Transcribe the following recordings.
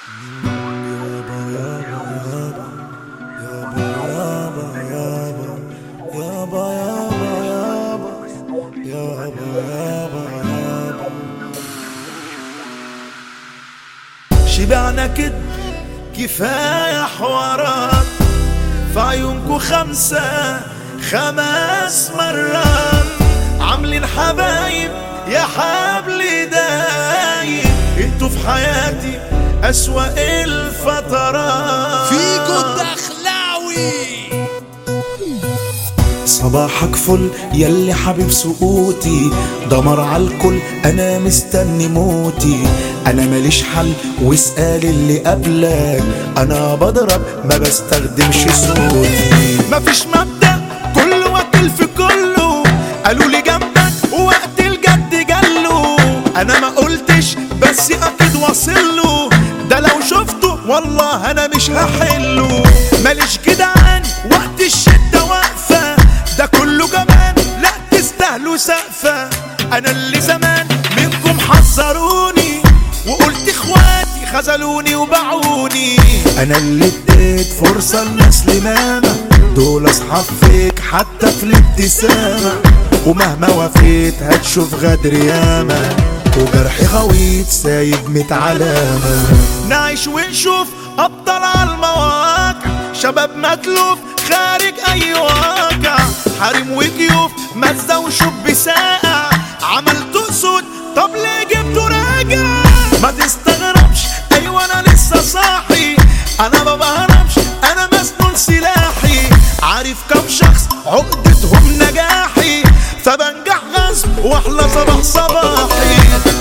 شبعنا كده كفاية حوارات في عيونكو خمسة خمس مرات عاملين حبايب يا حبل دايب انتوا في حياتي أسوأ الفترات فيكو الدخلاوي صباحك فل يلي حبيب سقوطي دمر على الكل انا مستني موتي انا ماليش حل واسأل اللي قبلك انا بضرب ما بستخدمش صوتي مفيش مبدأ كل واكل في كله قالوا لي جنبك وقت الجد جله انا ما قلتش بس اكيد واصل له ده لو شفته والله انا مش هحله ماليش جدعان وقت الشدة واقفة ده كله جبان لا تستاهلوا سقفة انا اللي زمان منكم حذروني وقلت اخواتي خذلوني وباعوني انا اللي اديت فرصة لناس لمامة دول اصحاب فيك حتى في الابتسامة ومهما وفيت هتشوف غدر ياما وجرحي غويط سايب ميت علامة نعيش ونشوف أبطال على المواقع شباب متلوف خارج أي واقع حريم وجيوف مزة وشوب ساقع عملت أسود طب ليه جبته راجع ما تستغربش أيوة أنا لسه صاحي أنا ما بهربش أنا مسنون سلاحي عارف كم شخص عقدتهم نجاحي فبنجح غصب واحلى صباح صباحي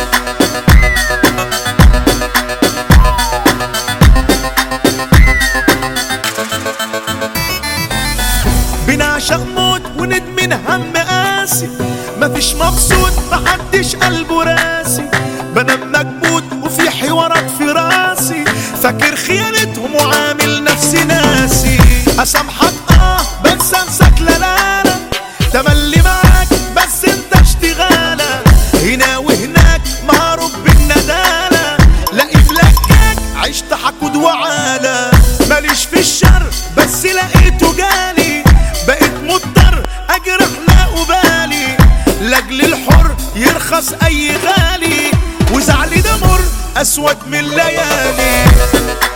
بنعشق موت وندمن هم قاسي مفيش مبسوط محدش قلبه راسي بنام مكبوت وفي حوارات في راسي فاكر خيانتهم وعامل نفسي ناسي اسامحك اه بس انساك لا لا لا تملي معاك بس انت اشتغالة هنا وهناك معروف بالندالة لاقي فلكك عشت حقود وعالة ماليش في الشر بس لقيته جالي بقيت مضطر اجرح لا أبالي لاجل الحر يرخص اي غالي وزعلي ده مر اسود من الليالي